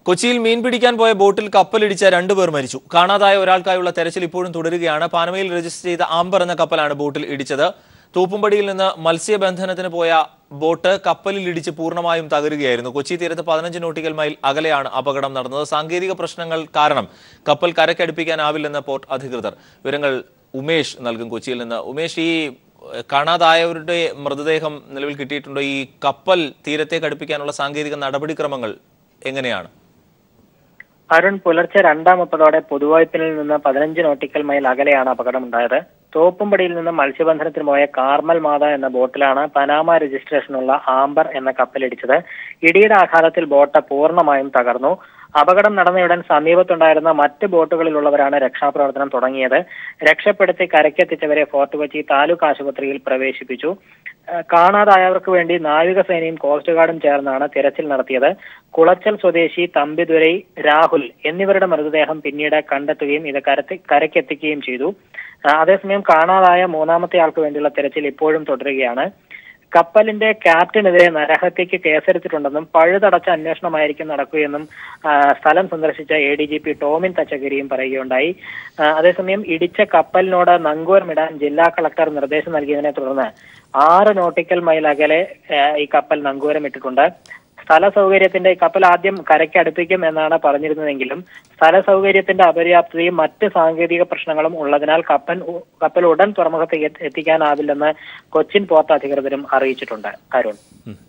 കൊച്ചിയിൽ മീൻ പിടിക്കാൻ പോയ ബോട്ടിൽ കപ്പലിടിച്ച രണ്ടുപേർ മരിച്ചു കാണാതായ ഒരാൾക്കായുള്ള തെരച്ചിൽ ഇപ്പോഴും തുടരുകയാണ് പാനമയിൽ രജിസ്റ്റർ ചെയ്ത ആംബർ എന്ന കപ്പലാണ് ബോട്ടിൽ ഇടിച്ചത് തൂപ്പുംപടിയിൽ നിന്ന് മത്സ്യബന്ധനത്തിന് പോയ ബോട്ട് കപ്പലിൽ ഇടിച്ച് പൂർണ്ണമായും തകരുകയായിരുന്നു കൊച്ചി തീരത്ത് പതിനഞ്ച് നോട്ടിക്കൽ മൈൽ അകലെയാണ് അപകടം നടന്നത് സാങ്കേതിക പ്രശ്നങ്ങൾ കാരണം കപ്പൽ കരക്കടുപ്പിക്കാനാവില്ലെന്ന് പോർട്ട് അധികൃതർ വിവരങ്ങൾ ഉമേഷ് നൽകും കൊച്ചിയിൽ നിന്ന് ഉമേഷ് ഈ ഏഹ്, കാണാതായവരുടെ മൃതദേഹം നിലവിൽ കിട്ടിയിട്ടുണ്ടോ ഈ കപ്പൽ തീരത്തേക്ക് അടുപ്പിക്കാനുള്ള സാങ്കേതിക നടപടിക്രമങ്ങൾ എങ്ങനെയാണ് അരുൺ പുലർച്ചെ രണ്ടാം മുപ്പതോടെ പുതുവൈപ്പിനിൽ നിന്ന് പതിനഞ്ച് നോട്ടിക്കൽ മൈൽ അകലെയാണ് അപകടമുണ്ടായത് തോപ്പുംപടിയിൽ നിന്ന് മത്സ്യബന്ധനത്തിന് പോയ കാർമൽ മാത എന്ന ബോട്ടിലാണ് പനാമ രജിസ്ട്രേഷനുള്ള ആംബർ എന്ന കപ്പലിടിച്ചത് ഇടിയുടെ ആഘാതത്തിൽ ബോട്ട് പൂർണ്ണമായും തകർന്നു അപകടം നടന്നയുടൻ സമീപത്തുണ്ടായിരുന്ന മറ്റ് ബോട്ടുകളിലുള്ളവരാണ് രക്ഷാപ്രവർത്തനം തുടങ്ങിയത് രക്ഷപ്പെടുത്തി കരക്കെത്തിച്ചവരെ ഫോർട്ട് കൊച്ചി താലൂക്ക് ആശുപത്രിയിൽ പ്രവേശിപ്പിച്ചു ഏഹ് കാണാതായവർക്ക് വേണ്ടി നാവികസേനയും കോസ്റ്റ് ഗാർഡും ചേർന്നാണ് തിരച്ചിൽ നടത്തിയത് കുളച്ചൽ സ്വദേശി തമ്പിദുരൈ രാഹുൽ എന്നിവരുടെ മൃതദേഹം പിന്നീട് കണ്ടെത്തുകയും ഇത് കരത്തി കരക്കെത്തിക്കുകയും ചെയ്തു ആ, അതേസമയം കാണാതായ മൂന്നാമത്തെ ആൾക്ക് വേണ്ടിയുള്ള തിരച്ചിൽ ഇപ്പോഴും തുടരുകയാണ് കപ്പലിന്റെ ക്യാപ്റ്റനെതിരെ നരഹത്യക്ക് കേസെടുത്തിട്ടുണ്ടെന്നും പഴുതടച്ച അന്വേഷണമായിരിക്കും നടക്കുകയെന്നും ആ, സ്ഥലം സന്ദർശിച്ച A D G P Tomin തച്ചകരിയും പറയുകയുണ്ടായി ആ, അതേസമയം ഇടിച്ച കപ്പലിനോട് നങ്കൂരമിടാൻ ജില്ലാ കളക്ടർ നിർദ്ദേശം നൽകിയതിനെ തുടർന്ന് ആറ് നോട്ടിക്കൽ മൈൽ അകലെ ആ, ഈ കപ്പൽ നങ്കൂരമിട്ടിട്ടുണ്ട് സ്ഥല സൗകര്യത്തിന്റെ ഈ കപ്പൽ ആദ്യം കരയ്ക്ക് അടുപ്പിക്കും എന്നാണ് പറഞ്ഞിരുന്നതെങ്കിലും സ്ഥല സൗകര്യത്തിന്റെ അപര്യാപ്തതയും മറ്റ് സാങ്കേതിക പ്രശ്നങ്ങളും ഉള്ളതിനാൽ കപ്പൽ കപ്പൽ ഉടൻ തുറമുഖത്ത് എത്തി- എത്തിക്കാനാവില്ലെന്ന് കൊച്ചിൻ പോർട്ട് അധികൃതരും അറിയിച്ചിട്ടുണ്ട് അരുൺ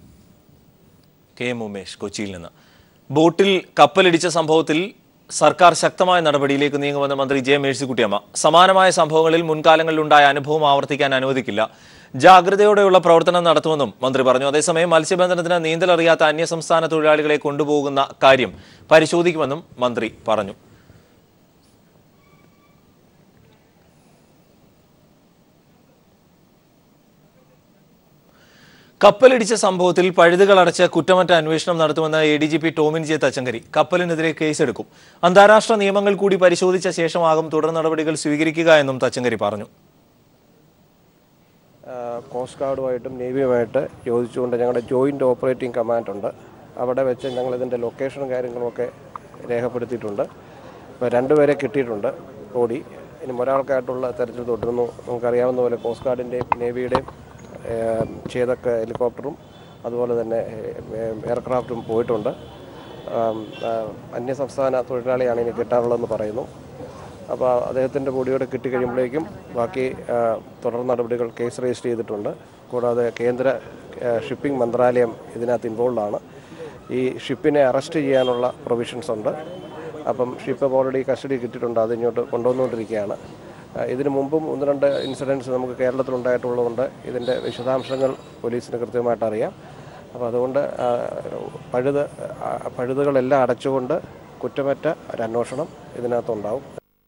കെ എം ഉമേഷ് കൊച്ചിയിൽ നിന്ന് ബോട്ടിൽ കപ്പലിടിച്ച സംഭവത്തിൽ സർക്കാർ ശക്തമായ നടപടിയിലേക്ക് നീങ്ങുമെന്ന് മന്ത്രി ജെ മേഴ്സിക്കുട്ടിയമ്മ സമാനമായ സംഭവങ്ങളിൽ മുൻകാലങ്ങളിലുണ്ടായ അനുഭവം ആവർത്തിക്കാൻ അനുവദിക്കില്ല ജാഗ്രതയോടെയുള്ള പ്രവർത്തനം നടത്തുമെന്നും മന്ത്രി പറഞ്ഞു അതേസമയം മത്സ്യബന്ധനത്തിന് നീന്തലറിയാത്ത അന്യസംസ്ഥാന തൊഴിലാളികളെ കൊണ്ടുപോകുന്ന കാര്യം പരിശോധിക്കുമെന്നും മന്ത്രി പറഞ്ഞു കപ്പലിടിച്ച സംഭവത്തിൽ പഴുതുകൾ അടച്ച് കുറ്റമറ്റ അന്വേഷണം നടത്തുമെന്ന് A D G P Tomin J Thachankary കപ്പലിനെതിരെ കേസെടുക്കും അന്താരാഷ്ട്ര നിയമങ്ങൾ കൂടി പരിശോധിച്ച ശേഷമാകും തുടർ നടപടികൾ സ്വീകരിക്കുക എന്നും തച്ചങ്കരി പറഞ്ഞു കോസ്റ്റ് ഗാർഡുമായിട്ടും നേവിയുമായിട്ട് യോജിച്ചുകൊണ്ട് ഞങ്ങളുടെ ജോയിൻ്റ് ഓപ്പറേറ്റിംഗ് കമാൻഡ് ഉണ്ട് അവിടെ വെച്ച് ഞങ്ങൾ ഇതിൻ്റെ ലൊക്കേഷനും കാര്യങ്ങളുമൊക്കെ രേഖപ്പെടുത്തിയിട്ടുണ്ട് ഇപ്പോൾ രണ്ടുപേരെ കിട്ടിയിട്ടുണ്ട് ബോഡി ഇനി ഒരാൾക്കായിട്ടുള്ള തെരച്ചിൽ തുടരുന്നു നമുക്കറിയാവുന്ന പോലെ കോസ്റ്റ് ഗാർഡിൻ്റെയും നേവിയുടെയും ചേതക്ക് ഹെലികോപ്റ്ററും അതുപോലെ തന്നെ എയർക്രാഫ്റ്റും പോയിട്ടുണ്ട് ആം, ആ, അന്യസംസ്ഥാന തൊഴിലാളിയാണ് ഇനി കിട്ടാനുള്ളതെന്ന് പറയുന്നു അപ്പോൾ അദ്ദേഹത്തിൻ്റെ ബോഡിയോടെ കിട്ടിക്കഴിയുമ്പോഴേക്കും ബാക്കി ആ, തുടർ നടപടികൾ കേസ് രജിസ്റ്റർ ചെയ്തിട്ടുണ്ട് കൂടാതെ കേന്ദ്ര ആ, ഷിപ്പിംഗ് മന്ത്രാലയം ഇതിനകത്ത് ഇൻവോൾവ് ആണ് ഈ ഷിപ്പിനെ അറസ്റ്റ് ചെയ്യാനുള്ള പ്രൊവിഷൻസ് ഉണ്ട് അപ്പം ഷിപ്പ് ഓൾറെഡി കസ്റ്റഡി കിട്ടിയിട്ടുണ്ട് അത് ഇങ്ങോട്ട് കൊണ്ടുവന്നുകൊണ്ടിരിക്കുകയാണ് ആ, ഇതിനു മുമ്പും ഒന്ന് രണ്ട് ഇൻസിഡൻറ്റ്സ് നമുക്ക് കേരളത്തിലുണ്ടായിട്ടുള്ളതുകൊണ്ട് ഇതിൻ്റെ വിശദാംശങ്ങൾ പോലീസിന് കൃത്യമായിട്ട് അറിയാം അപ്പോൾ അതുകൊണ്ട് ആ, പഴുത് ആ, പഴുതുകളെല്ലാം അടച്ചുകൊണ്ട് കുറ്റമറ്റ ഒരു അന്വേഷണം ഇതിനകത്തുണ്ടാവും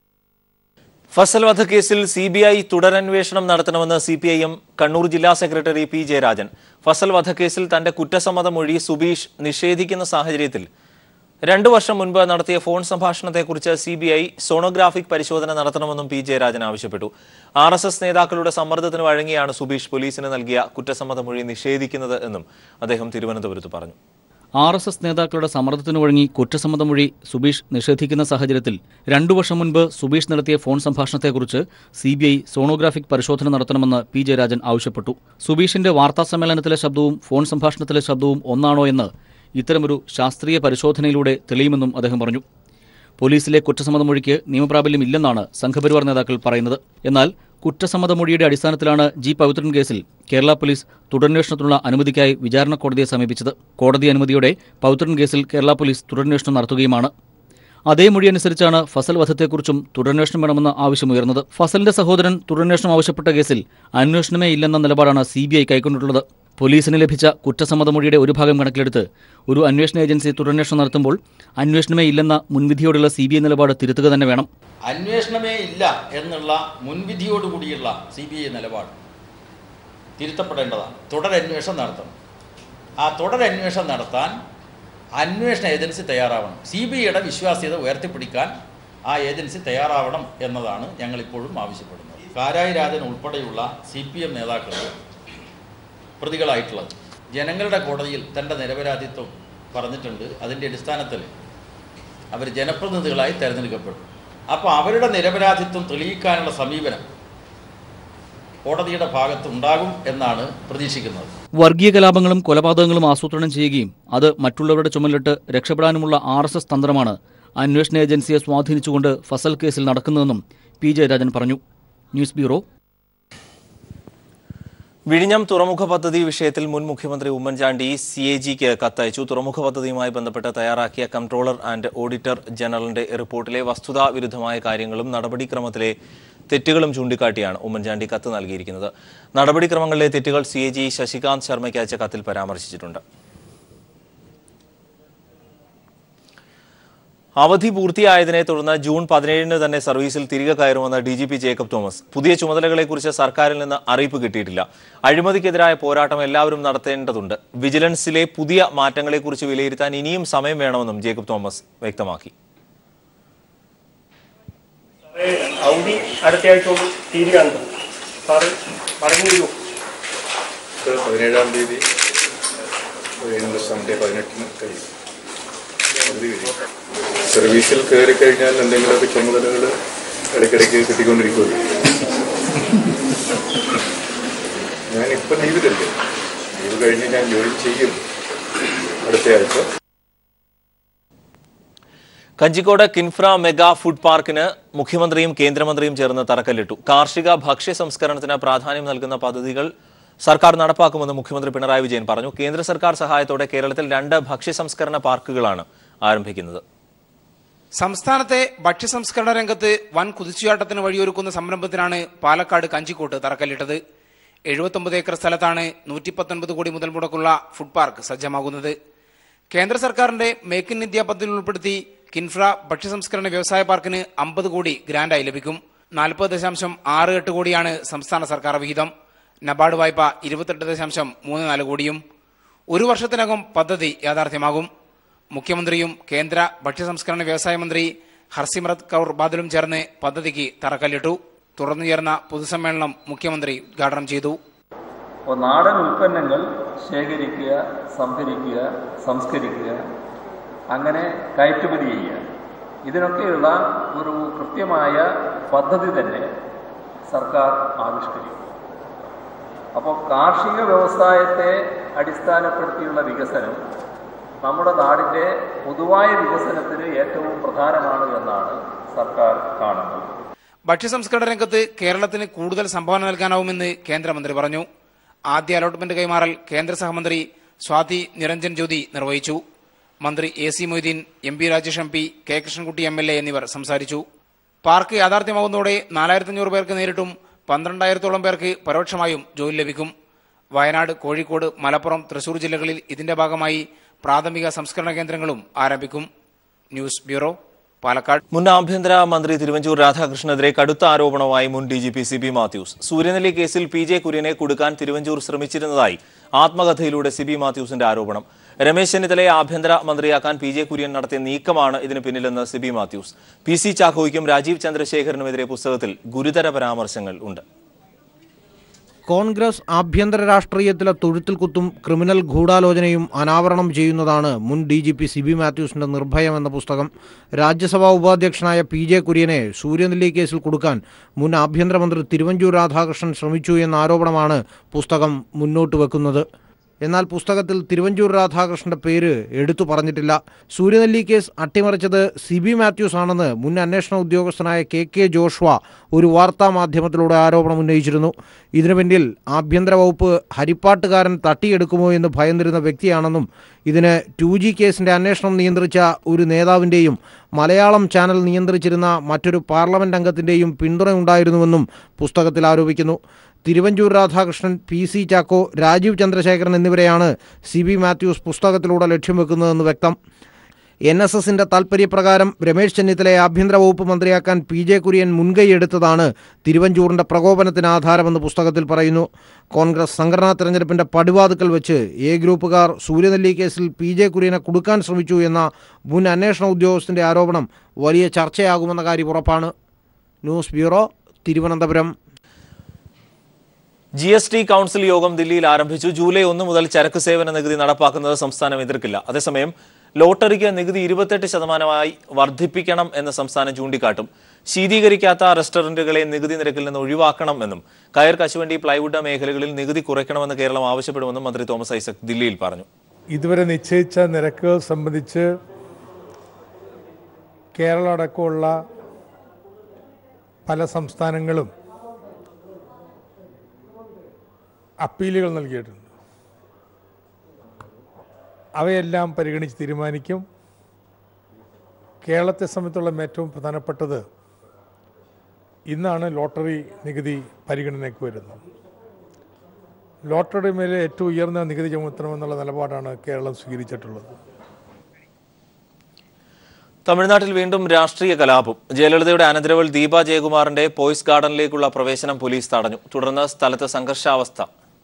ഫസൽ വധക്കേസിൽ സി ബി ഐ തുടരന്വേഷണം നടത്തണമെന്ന് C P I M Kannur ജില്ലാ സെക്രട്ടറി പി ജയരാജൻ ഫസൽ വധക്കേസിൽ തന്റെ കുറ്റസമ്മത മൊഴി സുബീഷ് നിഷേധിക്കുന്ന സാഹചര്യത്തിൽ രണ്ടു വർഷം മുൻപ് നടത്തിയ ഫോൺ സംഭാഷണത്തെക്കുറിച്ച് സി ബി ഐ സോണോഗ്രാഫിക് പരിശോധന നടത്തണമെന്നും പി ജയരാജൻ ആവശ്യപ്പെട്ടു ആർ എസ് എസ് നേതാക്കളുടെ സമ്മർദ്ദത്തിന് വഴങ്ങിയാണ് സുബീഷ് പോലീസിന് നൽകിയ കുറ്റസമ്മത മൊഴി നിഷേധിക്കുന്നത് എന്നും അദ്ദേഹം തിരുവനന്തപുരത്ത് പറഞ്ഞു ആർ എസ് എസ് നേതാക്കളുടെ സമ്മർദ്ദത്തിനു വഴങ്ങി കുറ്റസമ്മതം വഴി സുബീഷ് നിഷേധിക്കുന്ന സാഹചര്യത്തിൽ രണ്ടു വർഷം മുൻപ് സുബീഷ് നടത്തിയ ഫോൺ സംഭാഷണത്തെക്കുറിച്ച് സി ബി ഐ സോണോഗ്രാഫിക് പരിശോധന നടത്തണമെന്ന് പി ജയരാജൻ ആവശ്യപ്പെട്ടു സുബീഷിന്റെ വാർത്താസമ്മേളനത്തിലെ ശബ്ദവും ഫോൺ സംഭാഷണത്തിലെ ശബ്ദവും ഒന്നാണോ എന്ന് ഇത്തരമൊരു ശാസ്ത്രീയ പരിശോധനയിലൂടെ തെളിയുമെന്നും അദ്ദേഹം പറഞ്ഞു പോലീസിലെ കുറ്റസമ്മതമൊഴിക്ക് നിയമപ്രാബല്യം ഇല്ലെന്നാണ് സംഘപരിവാർ നേതാക്കൾ പറയുന്നത് എന്നാൽ കുറ്റസമ്മതമൊഴിയുടെ അടിസ്ഥാനത്തിലാണ് ജി പവിത്രൻ കേസിൽ കേരള പോലീസ് തുടരന്വേഷണത്തിനുള്ള അനുമതിക്കായി വിചാരണ കോടതിയെ സമീപിച്ചത് കോടതി അനുമതിയോടെ പവിത്രൻ കേസിൽ കേരള പോലീസ് തുടരന്വേഷണം നടത്തുകയുമാണ് അതേ മൊഴി അനുസരിച്ചാണ് ഫസൽ വധത്തെക്കുറിച്ചും തുടരന്വേഷണം വേണമെന്ന ആവശ്യമുയർന്നത് ഫസലിന്റെ സഹോദരൻ തുടരന്വേഷണം ആവശ്യപ്പെട്ട കേസിൽ അന്വേഷണമേ ഇല്ലെന്ന നിലപാടാണ് സി ബി ഐ കൈക്കൊണ്ടിട്ടുള്ളത് പോലീസിന് ലഭിച്ച കുറ്റസമ്മതമൊഴിയുടെ ഒരു ഭാഗം കണക്കിലെടുത്ത് ഒരു അന്വേഷണ ഏജൻസി തുടരന്വേഷണം നടത്തുമ്പോൾ അന്വേഷണമേ ഇല്ലെന്ന മുൻവിധിയോടുള്ള സി ബി ഐ നിലപാട് തിരുത്തുക തന്നെ വേണം അന്വേഷണമേ ഇല്ല എന്നുള്ള മുൻവിധിയോടുകൂടിയുള്ള സി ബി ഐ നിലപാട് തിരുത്തപ്പെടേണ്ടതാണ് തുടരന്വേഷണം നടത്തണം ആ തുടരന്വേഷണം നടത്താൻ അന്വേഷണ ഏജൻസി തയ്യാറാവണം സി ബി ഐയുടെ വിശ്വാസ്യത ഉയർത്തിപ്പിടിക്കാൻ ആ ഏജൻസി തയ്യാറാവണം എന്നതാണ് ഞങ്ങളിപ്പോഴും ആവശ്യപ്പെടുന്നത് കാരായി രാജൻ ഉൾപ്പെടെയുള്ള സി പി എം നേതാക്കൾ പ്രതികളായിട്ടുള്ളത് ജനങ്ങളുടെ കോടതിയിൽ തൻ്റെ നിരപരാധിത്വം പറഞ്ഞിട്ടുണ്ട് അതിൻ്റെ അടിസ്ഥാനത്തിൽ അവർ ജനപ്രതിനിധികളായി തിരഞ്ഞെടുക്കപ്പെടും അപ്പോൾ അവരുടെ നിരപരാധിത്വം തെളിയിക്കാനുള്ള സമീപനം കോടതിയുടെ ഭാഗത്ത് ഉണ്ടാകും എന്നാണ് പ്രതീക്ഷിക്കുന്നത് വർഗീയ കലാപങ്ങളും കൊലപാതകങ്ങളും ആസൂത്രണം ചെയ്യുകയും അത് മറ്റുള്ളവരുടെ ചുമലിട്ട് രക്ഷപ്പെടാനുമുള്ള ആർ എസ് എസ് തന്ത്രമാണ് അന്വേഷണ ഏജൻസിയെ സ്വാധീനിച്ചുകൊണ്ട് ഫസൽ കേസിൽ നടക്കുന്നതെന്നും പി ജയരാജൻ പറഞ്ഞു ന്യൂസ് ബ്യൂറോ വിഴിഞ്ഞം തുറമുഖ പദ്ധതി വിഷയത്തിൽ മുൻ മുഖ്യമന്ത്രി ഉമ്മൻചാണ്ടി സി എ ജിക്ക് കത്തയച്ചു തുറമുഖ പദ്ധതിയുമായി ബന്ധപ്പെട്ട് തയ്യാറാക്കിയ കൺട്രോളർ ആൻഡ് ഓഡിറ്റർ ജനറലിന്റെ റിപ്പോർട്ടിലെ വസ്തുതാ വിരുദ്ധമായ കാര്യങ്ങളും നടപടിക്രമത്തിലെ തെറ്റുകളും ചൂണ്ടിക്കാട്ടിയാണ് ഉമ്മൻചാണ്ടി കത്ത് നൽകിയിരിക്കുന്നത് നടപടിക്രമങ്ങളിലെ തെറ്റുകൾ സി എ ജി ശശികാന്ത് ശർമ്മയ്ക്ക് അയച്ച കത്തിൽ പരാമർശിച്ചിട്ടുണ്ട് അവധി പൂർത്തിയായതിനെ തുടർന്ന് ജൂൺ പതിനേഴിന് തന്നെ സർവീസിൽ തിരികെ കയറുമെന്ന് D G P Jacob Thomas പുതിയ ചുമതലകളെക്കുറിച്ച് സർക്കാരിൽ നിന്ന് അറിയിപ്പ് കിട്ടിയിട്ടില്ല അഴിമതിക്കെതിരായ പോരാട്ടം എല്ലാവരും നടത്തേണ്ടതുണ്ട് വിജിലൻസിലെ പുതിയ മാറ്റങ്ങളെക്കുറിച്ച് വിലയിരുത്താൻ ഇനിയും സമയം വേണമെന്നും ജേക്കബ് തോമസ് വ്യക്തമാക്കി സാറേ, അവധി അടുത്ത ആഴ്ച തീരുകയാണ് സാറ് മടങ്ങി വരൂ ഇത് പതിനേഴാം തീയതി വീണ്ടും സൺഡേ പതിനെട്ടിന് കഴിയും അവധി കഴിയും സർവീസിൽ കയറി കഴിഞ്ഞാൽ എന്തെങ്കിലുമൊക്കെ ചുമതലകൾ ഇടയ്ക്കിടയ്ക്ക് കിട്ടിക്കൊണ്ടിരിക്കുമല്ലോ ഞാനിപ്പോൾ ലീവിലല്ലേ ലീവ് കഴിഞ്ഞ് ഞാൻ ജോലി ചെയ്യും അടുത്ത ആഴ്ച കഞ്ചിക്കോട് കിൻഫ്ര മെഗാ ഫുഡ് പാർക്കിന് മുഖ്യമന്ത്രിയും കേന്ദ്രമന്ത്രിയും ചേർന്ന് തറക്കല്ലിട്ടു കാർഷിക ഭക്ഷ്യ സംസ്കരണത്തിന് പ്രാധാന്യം നൽകുന്ന പദ്ധതികൾ സർക്കാർ നടപ്പാക്കുമെന്ന് മുഖ്യമന്ത്രി പിണറായി വിജയൻ പറഞ്ഞു കേന്ദ്ര സർക്കാർ സഹായത്തോടെ കേരളത്തിൽ രണ്ട് ഭക്ഷ്യ സംസ്കരണ പാർക്കുകളാണ് ആരംഭിക്കുന്നത് സംസ്ഥാനത്തെ ഭക്ഷ്യസംസ്കരണ രംഗത്ത് വൻ കുതിച്ചുചാട്ടത്തിന് വഴിയൊരുക്കുന്ന സംരംഭത്തിനാണ് പാലക്കാട് കഞ്ചിക്കോട്ട് തറക്കല്ലിട്ടത് എഴുപത്തൊമ്പത് ഏക്കർ സ്ഥലത്താണ് നൂറ്റി പത്തൊൻപത് കോടി മുതൽ മുടക്കുള്ള ഫുഡ് പാർക്ക് സജ്ജമാകുന്നത് കേന്ദ്ര സർക്കാരിന്റെ മേക്ക് ഇൻ ഇന്ത്യ പദ്ധതിയിൽ ഉൾപ്പെടുത്തി കിൻഫ്ര ഭക്ഷ്യസംസ്കരണ വ്യവസായ പാർക്കിന് അമ്പത് കോടി ഗ്രാന്റായി ലഭിക്കും നാൽപ്പത് ദശാംശം ആറ് എട്ട് കോടിയാണ് സംസ്ഥാന സർക്കാർ വിഹിതം നബാർഡ് വായ്പ ഇരുപത്തെട്ട് ദശാംശം മൂന്ന് നാല് കോടിയും ഒരു വർഷത്തിനകം പദ്ധതി യാഥാർത്ഥ്യമാകും മുഖ്യമന്ത്രിയും കേന്ദ്ര ഭക്ഷ്യസംസ്കരണ വ്യവസായ മന്ത്രി ഹർസിമ്രത് കൗർ ബാദലും ചേർന്ന് പദ്ധതിക്ക് തറക്കല്ലിട്ടു തുടർന്നു ചേർന്ന പൊതുസമ്മേളനം മുഖ്യമന്ത്രി ഉദ്ഘാടനം ചെയ്തു അപ്പോൾ നാടൻ ഉൽപ്പന്നങ്ങൾ ശേഖരിക്കുക സംഭരിക്കുക സംസ്കരിക്കുക അങ്ങനെ കയറ്റുമതി ചെയ്യുക ഇതിനൊക്കെയുള്ള ഒരു കൃത്യമായ പദ്ധതി തന്നെ സർക്കാർ ആവിഷ്കരിക്കും അപ്പോൾ കാർഷിക വ്യവസായത്തെ അടിസ്ഥാനപ്പെടുത്തിയുള്ള വികസനം നമ്മുടെ നാടിൻ്റെ പൊതുവായ വികസനത്തിന് ഏറ്റവും പ്രധാനമാണ് എന്നാണ് സർക്കാർ കാണുന്നത് ഭക്ഷ്യസംസ്കരണ രംഗത്ത് കേരളത്തിന് കൂടുതൽ സംഭാവന നൽകാനാവുമെന്ന് കേന്ദ്രമന്ത്രി പറഞ്ഞു ആദ്യ അലോട്ട്മെന്റ് കൈമാറൽ കേന്ദ്ര സഹമന്ത്രി സ്വാതി നിരഞ്ജൻ ജ്യോതി നിർവഹിച്ചു മന്ത്രി A C Moideen M P Rajesh M P K Krishnankutty M L A എന്നിവർ സംസാരിച്ചു പാർക്ക് യാഥാർത്ഥ്യമാകുന്നതോടെ നാലായിരത്തഞ്ഞൂറ് പേർക്ക് നേരിട്ടും പന്ത്രണ്ടായിരത്തോളം പേർക്ക് പരോക്ഷമായും ജോലി ലഭിക്കും വയനാട് കോഴിക്കോട് മലപ്പുറം തൃശൂർ ജില്ലകളിൽ ഇതിന്റെ ഭാഗമായി പ്രാഥമിക സംസ്കരണ കേന്ദ്രങ്ങളും ആരംഭിക്കും ന്യൂസ് ബ്യൂറോ പാലക്കാട് മുൻ ആഭ്യന്തര മന്ത്രി തിരുവഞ്ചൂർ രാധാകൃഷ്ണനെതിരെ കടുത്ത ആരോപണവുമായി മുൻ D G P C B Mathews Suryanelli കേസിൽ പി ജെ കുര്യനെ കൊടുക്കാൻ തിരുവഞ്ചൂർ ശ്രമിച്ചിരുന്നതായി ആത്മകഥയിലൂടെ സി ബി മാത്യൂസിന്റെ ആരോപണം രമേശ് ചെന്നിത്തലയെ ആഭ്യന്തര മന്ത്രിയാക്കാൻ പി ജെ കുര്യൻ നടത്തിയ നീക്കമാണ് ഇതിന് പിന്നിലെന്ന് C B Mathews P C ചാക്കോയ്ക്കും രാജീവ് ചന്ദ്രശേഖരനുമെതിരെ പുസ്തകത്തിൽ ഗുരുതര പരാമർശങ്ങൾ ഉണ്ട് കോൺഗ്രസ് ആഭ്യന്തര രാഷ്ട്രീയത്തിലെ തൊഴുത്തിൽ കുത്തും ക്രിമിനൽ ഗൂഢാലോചനയും അനാവരണം ചെയ്യുന്നതാണ് മുൻ ഡി ജി പി സിബി മാത്യൂസിന്റെ നിർഭയം എന്ന പുസ്തകം രാജ്യസഭാ ഉപാധ്യക്ഷനായ പി ജെ കുര്യനെ സൂര്യനെല്ലി കേസിൽ കൊടുക്കാൻ മുൻ ആഭ്യന്തരമന്ത്രി തിരുവഞ്ചൂർ രാധാകൃഷ്ണൻ ശ്രമിച്ചു എന്ന ആരോപണമാണ് പുസ്തകം മുന്നോട്ട് വെക്കുന്നത് എന്നാൽ പുസ്തകത്തിൽ തിരുവഞ്ചൂർ രാധാകൃഷ്ണന്റെ പേര് എടുത്തു പറഞ്ഞിട്ടില്ല സൂര്യനെല്ലി കേസ് അട്ടിമറിച്ചത് സി ബി മാത്യൂസ് ആണെന്ന് മുൻ അന്വേഷണ ഉദ്യോഗസ്ഥനായ കെ കെ ജോഷ്വ ഒരു വാർത്താ മാധ്യമത്തിലൂടെ ആരോപണം ഉന്നയിച്ചിരുന്നു ഇതിനു പിന്നിൽ ആഭ്യന്തര വകുപ്പ് ഹരിപ്പാട്ടുകാരൻ തട്ടിയെടുക്കുമോ എന്ന് ഭയന്നിരുന്ന വ്യക്തിയാണെന്നും ഇതിന് ടു ജി കേസിന്റെ അന്വേഷണം നിയന്ത്രിച്ച ഒരു നേതാവിൻ്റെയും മലയാളം ചാനൽ നിയന്ത്രിച്ചിരുന്ന മറ്റൊരു പാർലമെന്റ് അംഗത്തിൻ്റെയും പിന്തുണയുണ്ടായിരുന്നുവെന്നും പുസ്തകത്തിൽ ആരോപിക്കുന്നു തിരുവഞ്ചൂർ രാധാകൃഷ്ണൻ പി സി ചാക്കോ രാജീവ് ചന്ദ്രശേഖരൻ എന്നിവരെയാണ് സി ബി മാത്യൂസ് പുസ്തകത്തിലൂടെ ലക്ഷ്യം വെക്കുന്നതെന്ന് വ്യക്തം എൻ എസ് എസിന്റെ താൽപര്യപ്രകാരം രമേശ് ചെന്നിത്തലയെ ആഭ്യന്തര വകുപ്പ് മന്ത്രിയാക്കാൻ പി ജെ കുര്യൻ മുൻകൈയെടുത്തതാണ് തിരുവഞ്ചൂറിന്റെ പ്രകോപനത്തിന് ആധാരമെന്ന് പുസ്തകത്തിൽ പറയുന്നു കോൺഗ്രസ് സംഘടനാ തെരഞ്ഞെടുപ്പിന്റെ പടിവാതുക്കൽ വെച്ച് എ ഗ്രൂപ്പുകാർ സൂര്യനെല്ലി കേസിൽ പി ജെ കുര്യനെ കൊടുക്കാൻ ശ്രമിച്ചു എന്ന മുൻ അന്വേഷണ ഉദ്യോഗസ്ഥന്റെ ആരോപണം വലിയ ചർച്ചയാകുമെന്ന കാര്യം ഉറപ്പാണ് news bureau Thiruvananthapuram G S T council യോഗം ദില്ലിയിൽ ആരംഭിച്ചു ജൂലൈ ഒന്ന് മുതൽ ചരക്ക് സേവന നികുതി നടപ്പാക്കുന്നത് സംസ്ഥാനം എതിർക്കില്ല അതേസമയം ലോട്ടറിക്ക് നികുതി ഇരുപത്തെട്ട് ശതമാനമായി വർദ്ധിപ്പിക്കണം എന്ന് സംസ്ഥാനം ചൂണ്ടിക്കാട്ടും ശീതീകരിക്കാത്ത റെസ്റ്റോറന്റുകളെ നികുതി നിരക്കിൽ നിന്ന് ഒഴിവാക്കണം എന്നും കയർ കശുവണ്ടി പ്ലൈവുഡ് മേഖലകളിൽ നികുതി കുറയ്ക്കണമെന്ന് കേരളം ആവശ്യപ്പെടുമെന്നും മന്ത്രി തോമസ് ഐസക് ദില്ലിയിൽ പറഞ്ഞു ഇതുവരെ നിശ്ചയിച്ച നിരക്കുകൾ സംബന്ധിച്ച് കേരളം അടക്കമുള്ള പല സംസ്ഥാനങ്ങളും അപ്പീലുകൾ നൽകിയിട്ടുണ്ട് അവയെല്ലാം പരിഗണിച്ച് തീരുമാനിക്കും കേരളത്തെ സംബന്ധിച്ചുള്ള ഏറ്റവും പ്രധാനപ്പെട്ടത് ഇന്നാണ് ലോട്ടറി നികുതി പരിഗണനയ്ക്ക് വരുന്നത് ലോട്ടറി മേലെ ഏറ്റവും ഉയർന്ന നികുതി ചുമത്തണമെന്നുള്ള നിലപാടാണ് കേരളം സ്വീകരിച്ചിട്ടുള്ളത് തമിഴ്നാട്ടിൽ വീണ്ടും രാഷ്ട്രീയ കലാപം ജയലളിതയുടെ അനന്തരവൾ ദീപ ജയകുമാറിന്റെ പോയ്സ് ഗാർഡനിലേക്കുള്ള പ്രവേശനം പോലീസ് തടഞ്ഞു തുടർന്ന് സ്ഥലത്ത് സംഘർഷാവസ്ഥ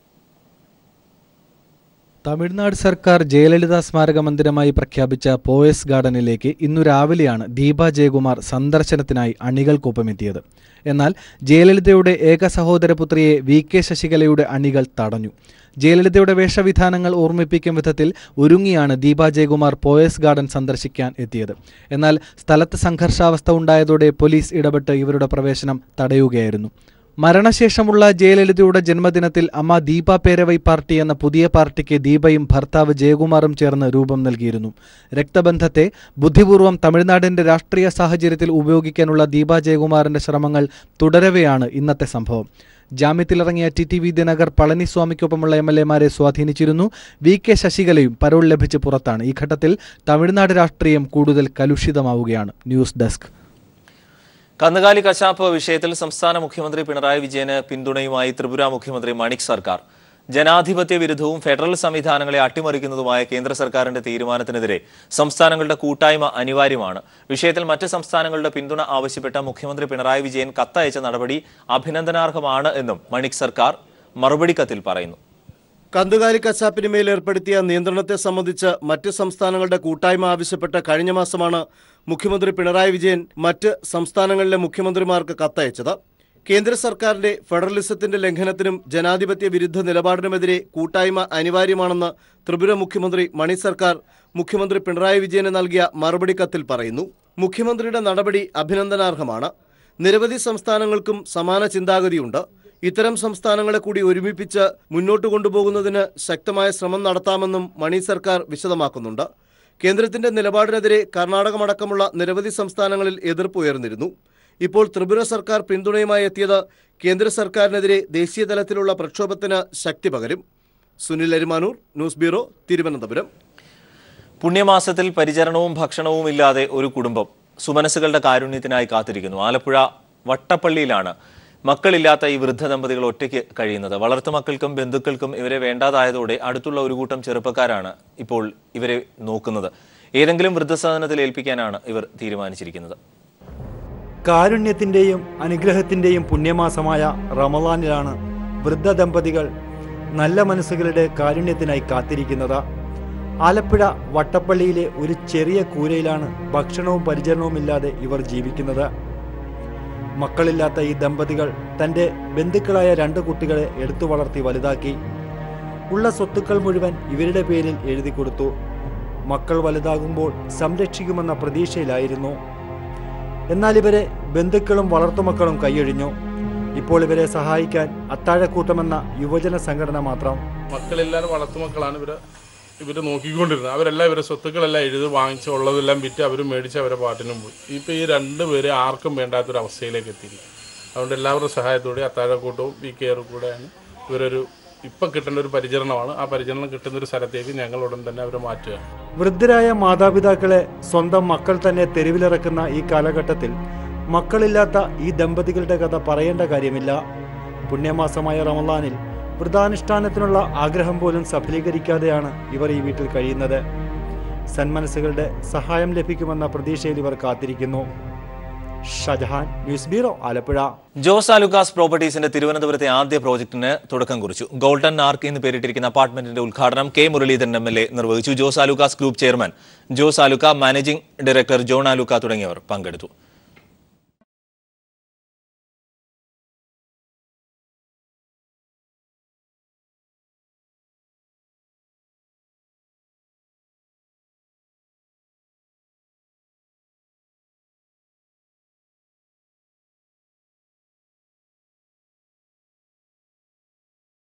തമിഴ്നാട് സർക്കാർ ജയലളിത സ്മാരക മന്ദിരമായി പ്രഖ്യാപിച്ച പോയസ് ഗാർഡനിലേക്ക് ഇന്നു രാവിലെയാണ് ദീപ ജയകുമാർ സന്ദർശനത്തിനായി അണികൾക്കൊപ്പമെത്തിയത് എന്നാൽ ജയലളിതയുടെ ഏക സഹോദരപുത്രിയെ വി കെ ശശികലയുടെ അണികൾ തടഞ്ഞു ജയലളിതയുടെ വേഷവിധാനങ്ങൾ ഓർമ്മിപ്പിക്കും വിധത്തിൽ ഒരുങ്ങിയാണ് ദീപ ജയകുമാർ പോയസ് ഗാർഡൻ സന്ദർശിക്കാൻ എത്തിയത് എന്നാൽ സ്ഥലത്ത് സംഘർഷാവസ്ഥ ഉണ്ടായതോടെ പോലീസ് ഇടപെട്ട് ഇവരുടെ പ്രവേശനം തടയുകയായിരുന്നു മരണശേഷമുള്ള ജയലളിതയുടെ ജന്മദിനത്തിൽ അമ്മ ദീപ പേരവൈ പാർട്ടി എന്ന പുതിയ പാർട്ടിക്ക് ദീപയും ഭർത്താവ് ജയകുമാറും ചേർന്ന് രൂപം നൽകിയിരുന്നു രക്തബന്ധത്തെ ബുദ്ധിപൂർവ്വം തമിഴ്നാടിന്റെ രാഷ്ട്രീയ സാഹചര്യത്തിൽ ഉപയോഗിക്കാനുള്ള ദീപ ജയകുമാറിന്റെ ശ്രമങ്ങൾ തുടരവെയാണ് ഇന്നത്തെ സംഭവം ജാമ്യത്തിലിറങ്ങിയ ടി ടി വി ദിനകർ പളനിസ്വാമിക്കൊപ്പമുള്ള എം എൽ എമാരെ സ്വാധീനിച്ചിരുന്നു വി കെ ശശികലയും പരോൾ ലഭിച്ച് പുറത്താണ് ഈ ഘട്ടത്തിൽ തമിഴ്നാട് രാഷ്ട്രീയം കൂടുതൽ കലുഷിതമാവുകയാണ് ന്യൂസ് ഡെസ്ക് കന്നുകാലി കശാപ്പ് വിഷയത്തിൽ സംസ്ഥാന മുഖ്യമന്ത്രി പിണറായി വിജയന് പിന്തുണയുമായി ത്രിപുര മുഖ്യമന്ത്രി മണിക് സർക്കാർ ജനാധിപത്യ വിരുദ്ധവും ഫെഡറൽ സംവിധാനങ്ങളെ അട്ടിമറിക്കുന്നതുമായ കേന്ദ്ര സർക്കാരിന്റെ തീരുമാനത്തിനെതിരെ സംസ്ഥാനങ്ങളുടെ കൂട്ടായ്മ അനിവാര്യമാണ് വിഷയത്തിൽ മറ്റ് സംസ്ഥാനങ്ങളുടെ പിന്തുണ ആവശ്യപ്പെട്ട മുഖ്യമന്ത്രി പിണറായി വിജയൻ കത്തയച്ച നടപടി അഭിനന്ദനാർഹമാണ് എന്നും മണിക് സർക്കാർ മറുപടി കത്തിൽ പറയുന്നു കന്നുകാലി കശാപ്പിന് മേൽ ഏർപ്പെടുത്തിയ നിയന്ത്രണത്തെ സംബന്ധിച്ച് മറ്റ് സംസ്ഥാനങ്ങളുടെ കൂട്ടായ്മ ആവശ്യപ്പെട്ട കഴിഞ്ഞ മാസമാണ് മുഖ്യമന്ത്രി പിണറായി വിജയൻ മറ്റ് സംസ്ഥാനങ്ങളിലെ മുഖ്യമന്ത്രിമാർക്ക് കത്തയച്ചത് കേന്ദ്ര സർക്കാരിന്റെ ഫെഡറലിസത്തിന്റെ ലംഘനത്തിനും ജനാധിപത്യ വിരുദ്ധ നിലപാടിനുമെതിരെ കൂട്ടായ്മ അനിവാര്യമാണെന്ന് ത്രിപുര മുഖ്യമന്ത്രി മണി സർക്കാർ മുഖ്യമന്ത്രി പിണറായി വിജയന് നൽകിയ മറുപടി കത്തിൽ പറയുന്നു മുഖ്യമന്ത്രിയുടെ നടപടി അഭിനന്ദനാർഹമാണ് നിരവധി സംസ്ഥാനങ്ങൾക്കും സമാന ചിന്താഗതിയുണ്ട് ഇത്തരം സംസ്ഥാനങ്ങളെ കൂടി ഒരുമിപ്പിച്ച് മുന്നോട്ട് കൊണ്ടുപോകുന്നതിന് ശക്തമായ ശ്രമം നടത്താമെന്നും മണി സർക്കാർ വിശദമാക്കുന്നുണ്ട് കേന്ദ്രത്തിന്റെ നിലപാടിനെതിരെ കർണാടകമടക്കമുള്ള നിരവധി സംസ്ഥാനങ്ങളിൽ എതിർപ്പ് ഉയർന്നിരുന്നു ഇപ്പോൾ ത്രിപുര സർക്കാർ പിന്തുണയുമായി എത്തിയത് കേന്ദ്ര സർക്കാരിനെതിരെ ദേശീയ തലത്തിലുള്ള പ്രക്ഷോഭത്തിന് ശക്തി പകരും സുനിൽ അരിമാനൂർ ന്യൂസ് ബ്യൂറോ തിരുവനന്തപുരം പുണ്യമാസത്തിൽ പരിചരണവും ഭക്ഷണവും ഇല്ലാതെ ഒരു കുടുംബം സുമനസുകളുടെ കാരുണ്യത്തിനായി കാത്തിരിക്കുന്നു ആലപ്പുഴ വട്ടപ്പള്ളിയിലാണ് മക്കളില്ലാത്ത ഈ വൃദ്ധ ദമ്പതികൾ ഒറ്റയ്ക്ക് കഴിയുന്നത് വളർത്തുമക്കൾക്കും ബന്ധുക്കൾക്കും ഇവരെ വേണ്ടാതായതോടെ അടുത്തുള്ള ഒരു കൂട്ടം ചെറുപ്പക്കാരാണ് ഇപ്പോൾ ഇവരെ നോക്കുന്നത് ഏതെങ്കിലും വൃദ്ധസദനത്തിൽ ഏൽപ്പിക്കാനാണ് ഇവർ തീരുമാനിച്ചിരിക്കുന്നത് കാരുണ്യത്തിൻ്റെയും അനുഗ്രഹത്തിൻ്റെയും പുണ്യമാസമായ റമലാനിലാണ് വൃദ്ധ ദമ്പതികൾ നല്ല മനസ്സുകളുടെ കാരുണ്യത്തിനായി കാത്തിരിക്കുന്നത് ആലപ്പുഴ വട്ടപ്പള്ളിയിലെ ഒരു ചെറിയ കൂരയിലാണ് ഭക്ഷണവും പരിചരണവുമില്ലാതെ ഇവർ ജീവിക്കുന്നത് മക്കളില്ലാത്ത ഈ ദമ്പതികൾ തൻ്റെ ബന്ധുക്കളായ രണ്ട് കുട്ടികളെ എടുത്തു വളർത്തി വലുതാക്കി ഉള്ള സ്വത്തുക്കൾ മുഴുവൻ ഇവരുടെ പേരിൽ എഴുതി കൊടുത്തു മക്കൾ വലുതാകുമ്പോൾ സംരക്ഷിക്കുമെന്ന പ്രതീക്ഷയിലായിരുന്നു എന്നാൽ ഇവരെ ബന്ധുക്കളും വളർത്തുമക്കളും കൈയൊഴിഞ്ഞു ഇപ്പോൾ ഇവരെ സഹായിക്കാൻ അത്താഴക്കൂട്ടമെന്ന യുവജന സംഘടന മാത്രം മക്കളെല്ലാവരും വളർത്തുമക്കളാണ് ഇവര് ഇവർ നോക്കിക്കൊണ്ടിരുന്നത് അവരെല്ലാം ഇവരെ സ്വത്തുക്കളെല്ലാം എഴുതി വാങ്ങിച്ച് ഉള്ളതെല്ലാം വിറ്റ് അവർ മേടിച്ച് അവരെ പാട്ടിനും പോയി ഇപ്പോൾ ഈ രണ്ട് പേരെ ആർക്കും വേണ്ടാത്തൊരു അവസ്ഥയിലേക്ക് എത്തിയിരിക്കും അതുകൊണ്ട് എല്ലാവരുടെ സഹായത്തോടെ അത്താഴക്കൂട്ടവും വി കെയറും കൂടെയാണ് ഇവരൊരു ഇപ്പം കിട്ടേണ്ട ഒരു പരിചരണമാണ് ആ പരിചരണം കിട്ടുന്ന ഒരു സ്ഥലത്തേക്ക് ഞങ്ങൾ ഉടൻ തന്നെ അവരെ മാറ്റുക വൃദ്ധരായ മാതാപിതാക്കളെ സ്വന്തം മക്കൾ തന്നെ തെരുവിലിറക്കുന്ന ഈ കാലഘട്ടത്തിൽ മക്കളില്ലാത്ത ഈ ദമ്പതികളുടെ കഥ പറയേണ്ട കാര്യമില്ല പുണ്യമാസമായ റമലാനിൽ വൃതാനുഷ്ഠാനത്തിനുള്ള ആഗ്രഹം പോലും സഫലീകരിക്കാതെയാണ് ഇവർ ഈ വീട്ടിൽ കഴിയുന്നത് സന്മനസ്സുകളുടെ സഹായം ലഭിക്കുമെന്ന പ്രതീക്ഷയിൽ ഇവർ കാത്തിരിക്കുന്നു ഷജഹാൻ ന്യൂസ് ബ്യൂറോ ആലപ്പുഴ ജോസ് ആലുക്കാസ് പ്രോപ്പർട്ടീസിന്റെ തിരുവനന്തപുരത്തെ ആദ്യ പ്രോജക്ടിന് തുടക്കം കുറിച്ചു ഗോൾഡൻ ആർക്ക് എന്ന് പേരിട്ടിരിക്കുന്ന അപ്പാർട്ട്മെന്റിന്റെ ഉദ്ഘാടനം K Muraleedharan M L A നിർവഹിച്ചു Jos Alukkas group chairman Jose Alukka managing director John Alukka തുടങ്ങിയവർ പങ്കെടുത്തു